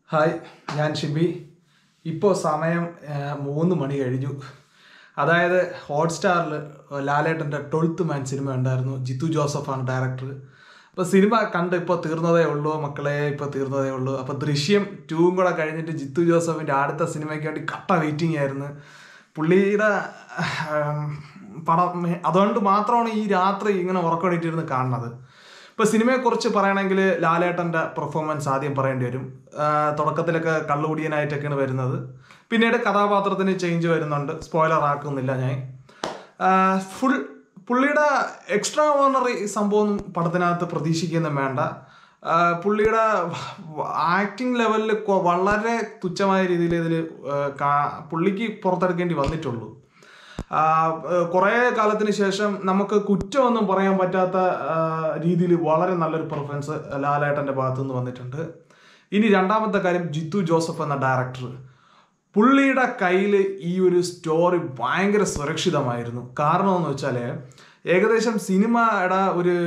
hi ഞാൻ ഷിബി ഇപ്പോൾ സമയം ആ, മൂന്ന് മണി കഴിഞ്ഞു അതായത് ഹോട്ട്സ്റ്റാറിൽ ലാലേട്ടൻ്റെ ട്വൽത്ത് മാൻ സിനിമ ഉണ്ടായിരുന്നു ജിത്തു ജോസഫാണ് ഡയറക്ടർ അപ്പോൾ സിനിമ കണ്ട് ഇപ്പോൾ തീർന്നതേ ഉള്ളൂ മക്കളെ ഇപ്പോൾ തീർന്നതേ ഉള്ളൂ അപ്പോൾ ദൃശ്യം ടൂവും കൂടെ കഴിഞ്ഞിട്ട് ജിത്തു ജോസഫിൻ്റെ അടുത്ത സിനിമയ്ക്ക് വേണ്ടി കട്ട വെയിറ്റിംഗ് ആയിരുന്നു പുള്ളിയുടെ ആം, പടം അതുകൊണ്ട് മാത്രമാണ് ഈ രാത്രി ഇങ്ങനെ ഉറക്കണിട്ടിരുന്ന് കാണുന്നത് ഇപ്പൊ സിനിമയെക്കുറിച്ച് പറയണമെങ്കിൽ ലാലേട്ടന്റെ പെർഫോമൻസ് ആദ്യം പറയേണ്ടി വരും ആ, തുടക്കത്തിലൊക്കെ കള്ളുകുടിയനായിട്ടൊക്കെയാണ് വരുന്നത് പിന്നീട് കഥാപാത്രത്തിന് ചേഞ്ച് വരുന്നുണ്ട് സ്പോയിലർ ആക്കുന്നില്ല ഞാൻ ഫുൾ പുള്ളിയുടെ എക്സ്ട്രാ ഓണറി സംഭവം പടത്തിനകത്ത് പ്രതീക്ഷിക്കുകയൊന്നും വേണ്ട ആ, പുള്ളിയുടെ ആക്ടിങ് ലെവലിൽ വളരെ തുച്ഛമായ രീതിയിൽ ഇതിൽ പുള്ളിക്ക് പുറത്തെടുക്കേണ്ടി വന്നിട്ടുള്ളൂ കുറേ കാലത്തിന് ശേഷം നമുക്ക് കുറ്റമൊന്നും പറയാൻ പറ്റാത്ത രീതിയിൽ വളരെ നല്ലൊരു പെർഫോമൻസ് ലാലേട്ടൻ്റെ ഭാഗത്തു നിന്ന് വന്നിട്ടുണ്ട് ഇനി രണ്ടാമത്തെ കാര്യം ജിത്തു ജോസഫ് എന്ന ഡയറക്ടർ പുള്ളിയുടെ കയ്യിൽ ഈ ഒരു സ്റ്റോറി ഭയങ്കര സുരക്ഷിതമായിരുന്നു കാരണം എന്ന് വെച്ചാൽ ഏകദേശം സിനിമയുടെ ഒരു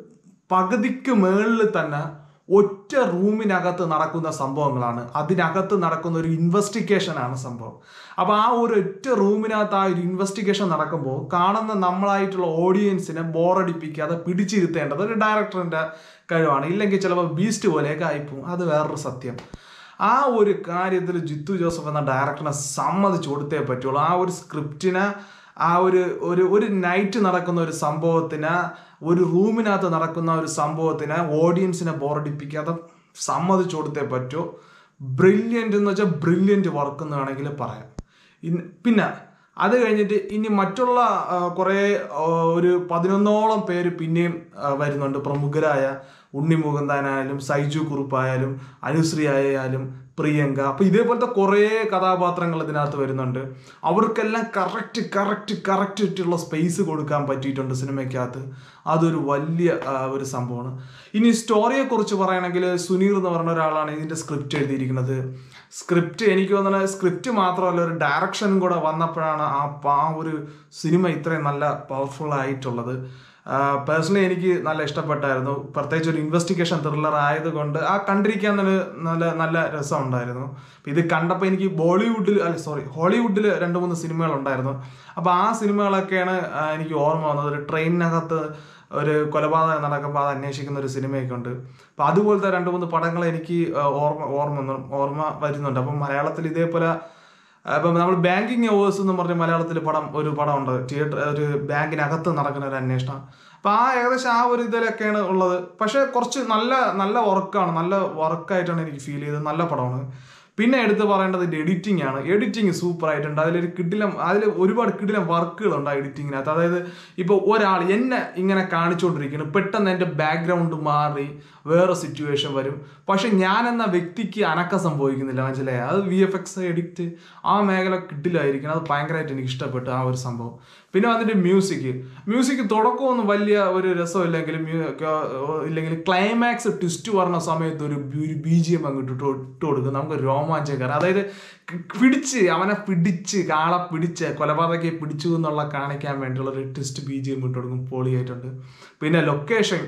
പകുതിക്ക് മേളിൽ തന്നെ ഒറ്റ റൂമിനകത്ത് നടക്കുന്ന സംഭവങ്ങളാണ് അതിനകത്ത് നടക്കുന്ന ഒരു ഇൻവെസ്റ്റിഗേഷൻ ആണ് സംഭവം അപ്പോൾ ആ ഒരു ഒറ്റ റൂമിനകത്ത് ആ ഒരു ഇൻവെസ്റ്റിഗേഷൻ നടക്കുമ്പോൾ കാണുന്ന നമ്മളായിട്ടുള്ള ഓഡിയൻസിനെ ബോറടിപ്പിക്കാതെ പിടിച്ചിരുത്തേണ്ടത് ഒരു ഡയറക്ടറിൻ്റെ കഴിവാണ് ഇല്ലെങ്കിൽ ചിലപ്പോൾ ബീസ്റ്റ് പോലെയൊക്കെ ആയിപ്പോവും അത് വേറൊരു സത്യം ആ ഒരു കാര്യത്തിൽ ജിത്തു ജോസഫ് എന്ന ഡയറക്ടറിനെ സമ്മതിച്ചു കൊടുത്തേ പറ്റുള്ളൂ ആ ഒരു സ്ക്രിപ്റ്റിനെ ആ ഒരു ഒരു ഒരു നൈറ്റ് നടക്കുന്ന ഒരു സംഭവത്തിന് ഒരു റൂമിനകത്ത് നടക്കുന്ന ഒരു സംഭവത്തിന് ഓഡിയൻസിനെ ബോറടിപ്പിക്കാതെ സമ്മതിച്ചു കൊടുത്തേ പറ്റൂ ബ്രില്യൻ്റ് എന്ന് വെച്ചാൽ ബ്രില്യൻ്റ് വർക്ക് എന്ന് വേണമെങ്കിൽ പറയാം ഇൻ- പിന്നെ അത് കഴിഞ്ഞിട്ട് ഇനി മറ്റുള്ള ആ, കുറേ ആ, ഒരു പതിനൊന്നോളം പേര് പിന്നെയും ആ, വരുന്നുണ്ട് പ്രമുഖരായ ഉണ്ണി മുകുന്ദനായാലും സൈജു കുറുപ്പായാലും അനുശ്രീ ആയാലും പ്രിയങ്ക അപ്പൊ ഇതേപോലത്തെ കുറേ കഥാപാത്രങ്ങൾ ഇതിനകത്ത് വരുന്നുണ്ട് അവർക്കെല്ലാം കറക്റ്റ് കറക്റ്റ് കറക്റ്റ് ആയിട്ടുള്ള സ്പേസ് കൊടുക്കാൻ പറ്റിയിട്ടുണ്ട് സിനിമയ്ക്കകത്ത് അതൊരു വലിയ ആ, ഒരു സംഭവമാണ് ഇനി സ്റ്റോറിയെ കുറിച്ച് പറയുകയാണെങ്കിൽ സുനീർ എന്ന് പറഞ്ഞ ഒരാളാണ് ഇതിന്റെ സ്ക്രിപ്റ്റ് എഴുതിയിരിക്കുന്നത് സ്ക്രിപ്റ്റ് എനിക്ക് തോന്നുന്നത് സ്ക്രിപ്റ്റ് മാത്രമല്ല ഒരു ഡയറക്ഷനും കൂടെ വന്നപ്പോഴാണ് ആ പ- ആ ഒരു സിനിമ ഇത്രയും നല്ല പവർഫുൾ ആയിട്ടുള്ളത് പേഴ്സണലി എനിക്ക് നല്ല ഇഷ്ടപ്പെട്ടായിരുന്നു പ്രത്യേകിച്ച് ഒരു ഇൻവെസ്റ്റിഗേഷൻ ത്രില്ലർ ആയതുകൊണ്ട് ആ കണ്ടിരിക്കാൻ തന്നെ നല്ല നല്ല രസം ഉണ്ടായിരുന്നു അപ്പൊ ഇത് കണ്ടപ്പോൾ എനിക്ക് ബോളിവുഡിൽ അല്ല സോറി ഹോളിവുഡിൽ രണ്ട് മൂന്ന് സിനിമകൾ ഉണ്ടായിരുന്നു അപ്പോൾ ആ സിനിമകളൊക്കെയാണ് ആ, എനിക്ക് ഓർമ്മ വന്നത് ഒരു ട്രെയിനിനകത്ത് ഒരു കൊലപാതകം നടക്കുമ്പോൾ അത് അന്വേഷിക്കുന്ന ഒരു സിനിമയൊക്കെ ഉണ്ട് അപ്പം അതുപോലത്തെ രണ്ട് മൂന്ന് പടങ്ങൾ എനിക്ക് ആ, ഓർമ്മ ഓർമ്മ വന്നു- ഓർമ്മ വരുന്നുണ്ട് അപ്പം മലയാളത്തിൽ ഇതേപോലെ അപ്പം നമ്മൾ ബാങ്കിങ് അവേഴ്സ് എന്ന് പറഞ്ഞ മലയാളത്തിൽ പടം ഒരു പടം ഉണ്ട് തിയേറ്റർ ഒരു ബാങ്കിനകത്ത് നടക്കുന്ന ഒരു അന്വേഷണം അപ്പം ആ ഏകദേശം ആ ഒരു ഇതിലൊക്കെയാണ് ഉള്ളത് പക്ഷേ കുറച്ച് നല്ല നല്ല വർക്കാണ് നല്ല വർക്കായിട്ടാണ് എനിക്ക് ഫീൽ ചെയ്തത് നല്ല പടമാണ് പിന്നെ എടുത്ത് പറയേണ്ടത് ഇതിന്റെ എഡിറ്റിംഗ് ആണ് എഡിറ്റിംഗ് സൂപ്പർ ആയിട്ടുണ്ട് അതിലൊരു കിടിലം അതിൽ ഒരുപാട് കിടിലം വർക്കുകളുണ്ട് ആ എഡിറ്റിങ്ങിനകത്ത് അതായത് ഇപ്പോൾ ഒരാൾ എന്നെ ഇങ്ങനെ കാണിച്ചുകൊണ്ടിരിക്കുന്നു പെട്ടെന്ന് എൻ്റെ ബാക്ക്ഗ്രൗണ്ട് മാറി വേറെ സിറ്റുവേഷൻ വരും പക്ഷെ ഞാൻ എന്ന വ്യക്തിക്ക് അനക്കം സംഭവിക്കുന്നില്ല മനസ്സിലായി അത് വി എഫ് എക്സ് എഡിറ്റ് ആ മേഖല കിട്ടില്ലായിരിക്കണം അത് ഭയങ്കരമായിട്ട് എനിക്ക് ഇഷ്ടപ്പെട്ടു ആ ഒരു സംഭവം പിന്നെ വന്നിട്ട് മ്യൂസിക് മ്യൂസിക് തുടക്കമൊന്നും വലിയ ഒരു രസമില്ലെങ്കിലും മ്യൂ- ക- ഇല്ലെങ്കിൽ ക്ലൈമാക്സ് ട്വിസ്റ്റ് പറഞ്ഞ സമയത്ത് ഒരു ബി ജി എം അങ്ങോട്ട് ഇട്ട് ഇട്ട് കൊടുക്കും നമുക്ക് രോമാഞ്ചകരം അതായത് ക- പിടിച്ച് അവനെ പിടിച്ച് കാളെ പിടിച്ച് കൊലപാതകയെ പിടിച്ചു എന്നുള്ള കാണിക്കാൻ വേണ്ടിയുള്ള ഒരു ട്വിസ്റ്റ് ബി ജി എം ഇട്ട് കൊടുക്കും പൊളിയായിട്ടുണ്ട് പിന്നെ ലൊക്കേഷൻ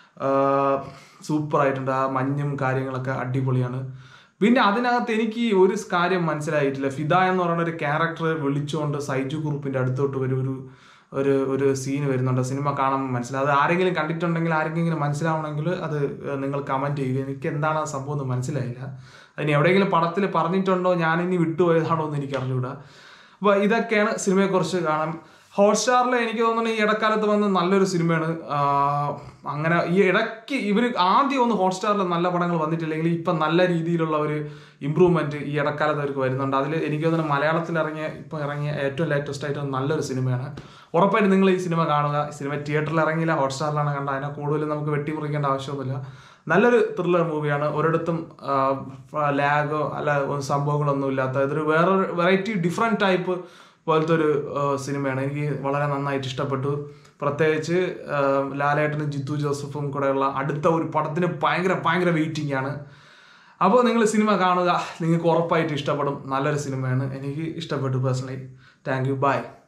സൂപ്പർ ആയിട്ടുണ്ട് ആ മഞ്ഞും കാര്യങ്ങളൊക്കെ അടിപൊളിയാണ് പിന്നെ അതിനകത്ത് എനിക്ക് ഒരു കാര്യം മനസ്സിലായിട്ടില്ല ഫിദ എന്ന് പറയുന്ന ഒരു ക്യാരക്ടർ വിളിച്ചുകൊണ്ട് സൈജു ഗ്രൂപ്പിന്റെ അടുത്തോട്ട് വരും ഒരു ഒരു ഒരു സീൻ വരുന്നുണ്ട് സിനിമ കാണാൻ മനസ്സിലാവും അത് ആരെങ്കിലും കണ്ടിട്ടുണ്ടെങ്കിൽ ആരെങ്കിലും മനസ്സിലാവണമെങ്കിൽ അത് നിങ്ങൾ കമന്റ് ചെയ്യുക എനിക്ക് എന്താണ് ആ സംഭവം എന്ന് മനസ്സിലായില്ല അതിന് എവിടെയെങ്കിലും പടത്തിൽ പറഞ്ഞിട്ടുണ്ടോ ഞാനിനി വിട്ടുപോയതാണോ എന്ന് എനിക്ക് അറിഞ്ഞൂടാ അപ്പോൾ ഇതൊക്കെയാണ് സിനിമയെക്കുറിച്ച് കാണാൻ ഹോട്ട്സ്റ്റാറിൽ എനിക്ക് തോന്നുന്നു ഈ ഇടക്കാലത്ത് വന്ന നല്ലൊരു സിനിമയാണ് ആഹ് അങ്ങനെ ഈ ഇടയ്ക്ക് ഇവർ ആദ്യം ഒന്ന് ഹോട്ട്സ്റ്റാറിൽ നല്ല പടങ്ങൾ വന്നിട്ടില്ലെങ്കിൽ ഇപ്പം നല്ല രീതിയിലുള്ള ഒരു ഇമ്പ്രൂവ്മെന്റ് ഈ ഇടക്കാലത്ത് അവർക്ക് വരുന്നുണ്ട് അതിൽ എനിക്ക് തോന്നുന്നു മലയാളത്തിൽ ഇറങ്ങിയ ഇപ്പം ഇറങ്ങിയ ഏറ്റവും ലേറ്റസ്റ്റ് ആയിട്ട് നല്ലൊരു സിനിമയാണ് ഉറപ്പായിട്ടും നിങ്ങൾ ഈ സിനിമ കാണുക ഈ സിനിമ തിയേറ്ററിൽ ഇറങ്ങിയില്ല ഹോട്ട്സ്റ്റാറിലാണ് കണ്ടത് അതിനെ കൂടുതൽ നമുക്ക് വെട്ടിമുറിക്കേണ്ട ആവശ്യമൊന്നുമില്ല നല്ലൊരു ത്രില്ലർ മൂവിയാണ് ഒരിടത്തും ലാഗോ അല്ല സംഭവങ്ങളൊന്നും ഇല്ലാത്ത ഇതൊരു വേറൊരു വെറൈറ്റി ഡിഫറെൻറ്റ് ടൈപ്പ് പോലത്തെ ഒരു ആ, സിനിമയാണ് എനിക്ക് വളരെ നന്നായിട്ട് ഇഷ്ടപ്പെട്ടു പ്രത്യേകിച്ച് ആ, ലാലേട്ടനും ജിത്തു ജോസഫും കൂടെയുള്ള അടുത്ത ഒരു പടത്തിന് ഭയങ്കര ഭയങ്കര വെയിറ്റിംഗ് ആണ് അപ്പോൾ നിങ്ങൾ സിനിമ കാണുക നിങ്ങൾക്ക് ഉറപ്പായിട്ട് ഇഷ്ടപ്പെടും നല്ലൊരു സിനിമയാണ് എനിക്ക് ഇഷ്ടപ്പെട്ടു പേഴ്സണലി താങ്ക് യു ബൈ